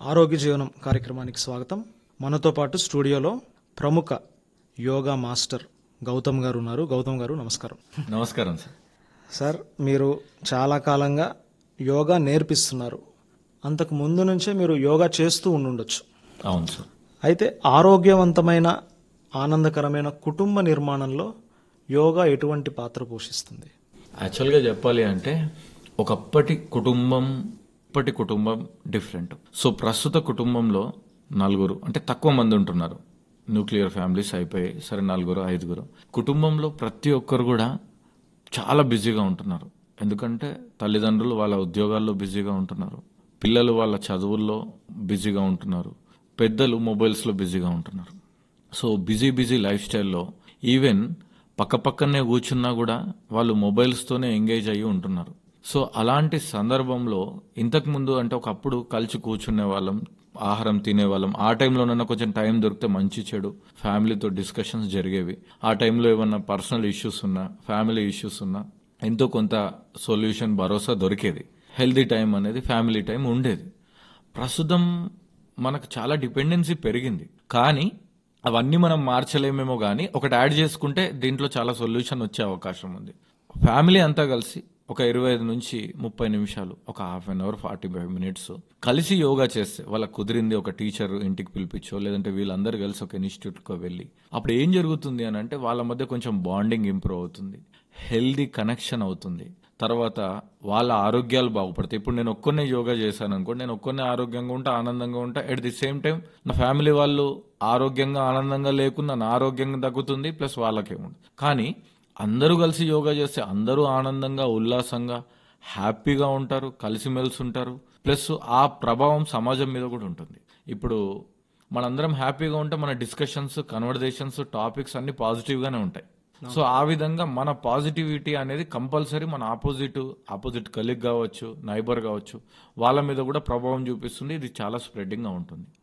ఆరోగ్య జీవనం కార్యక్రమానికి స్వాగతం మనతో పాటు స్టూడియోలో ప్రముఖ యోగా మాస్టర్ గౌతమ్ గారు ఉన్నారు గౌతమ్ గారు నమస్కారం నమస్కారం సార్ సార్ మీరు చాలా కాలంగా యోగా నేర్పిస్తున్నారు అంతకు ముందు నుంచే మీరు యోగా చేస్తూ ఉండుండొచ్చు అవును సార్ అయితే ఆరోగ్యవంతమైన ఆనందకరమైన కుటుంబ నిర్మాణంలో యోగా ఎటువంటి పాత్ర పోషిస్తుంది యాక్చువల్గా చెప్పాలి అంటే ఒకప్పటి కుటుంబం ఇప్పటి కుటుంబం డిఫరెంట్ సో ప్రస్తుత కుటుంబంలో నలుగురు అంటే తక్కువ మంది ఉంటున్నారు న్యూక్లియర్ ఫ్యామిలీస్ అయిపోయాయి సరే నలుగురు ఐదుగురు కుటుంబంలో ప్రతి ఒక్కరు కూడా చాలా బిజీగా ఉంటున్నారు ఎందుకంటే తల్లిదండ్రులు వాళ్ళ ఉద్యోగాల్లో బిజీగా ఉంటున్నారు పిల్లలు వాళ్ళ చదువుల్లో బిజీగా ఉంటున్నారు పెద్దలు మొబైల్స్లో బిజీగా ఉంటున్నారు సో బిజీ బిజీ లైఫ్ స్టైల్లో ఈవెన్ పక్క పక్కనే కూర్చున్నా కూడా వాళ్ళు మొబైల్స్తోనే ఎంగేజ్ అయ్యి ఉంటున్నారు సో అలాంటి సందర్భంలో ఇంతకు ముందు అంటే ఒకప్పుడు కలిసి కూర్చునే వాళ్ళం ఆహారం తినేవాళ్ళం ఆ టైంలోనైనా కొంచెం టైం దొరికితే మంచి చెడు ఫ్యామిలీతో డిస్కషన్స్ జరిగేవి ఆ టైంలో ఏమన్నా పర్సనల్ ఇష్యూస్ ఉన్నా ఫ్యామిలీ ఇష్యూస్ ఉన్నా ఎంతో కొంత సొల్యూషన్ భరోసా దొరికేది హెల్దీ టైం అనేది ఫ్యామిలీ టైం ఉండేది ప్రస్తుతం మనకు చాలా డిపెండెన్సీ పెరిగింది కానీ అవన్నీ మనం మార్చలేమేమో కానీ ఒకటి యాడ్ చేసుకుంటే దీంట్లో చాలా సొల్యూషన్ వచ్చే అవకాశం ఉంది ఫ్యామిలీ అంతా కలిసి ఒక ఇరవై ఐదు నుంచి ముప్పై నిమిషాలు ఒక half an hour forty five minutes కలిసి యోగా చేస్తే వాళ్ళకి కుదిరింది ఒక టీచర్ ఇంటికి పిలిపించో లేదంటే వీళ్ళందరూ కలిసి ఒక ఇన్స్టిట్యూట్కో వెళ్ళి అప్పుడు ఏం జరుగుతుంది అని అంటే వాళ్ళ మధ్య కొంచెం బాండింగ్ ఇంప్రూవ్ అవుతుంది హెల్దీ కనెక్షన్ అవుతుంది తర్వాత వాళ్ళ ఆరోగ్యాలు బాగుపడతాయి ఇప్పుడు నేను ఒక్కనే యోగా చేశాను అనుకోండి నేను ఒక్కనే ఆరోగ్యంగా ఉంటా ఆనందంగా ఉంటా ఎట్ ది సేమ్ టైం నా ఫ్యామిలీ వాళ్ళు ఆరోగ్యంగా ఆనందంగా లేకున్నా నా ఆరోగ్యంగా తగ్గుతుంది ప్లస్ వాళ్ళకేముంది కానీ అందరూ కలిసి యోగా చేస్తే అందరూ ఆనందంగా ఉల్లాసంగా హ్యాపీగా ఉంటారు కలిసిమెలిసి ఉంటారు ప్లస్ ఆ ప్రభావం సమాజం మీద కూడా ఉంటుంది ఇప్పుడు మనందరం హ్యాపీగా ఉంటే మన డిస్కషన్స్ కన్వర్జేషన్స్ టాపిక్స్ అన్ని పాజిటివ్గానే ఉంటాయి సో ఆ విధంగా మన పాజిటివిటీ అనేది కంపల్సరీ మన ఆపోజిట్ ఆపోజిట్ కలీగ్ కావచ్చు నైబర్ కావచ్చు వాళ్ళ మీద కూడా ప్రభావం చూపిస్తుంది ఇది చాలా స్ప్రెడ్డింగ్గా ఉంటుంది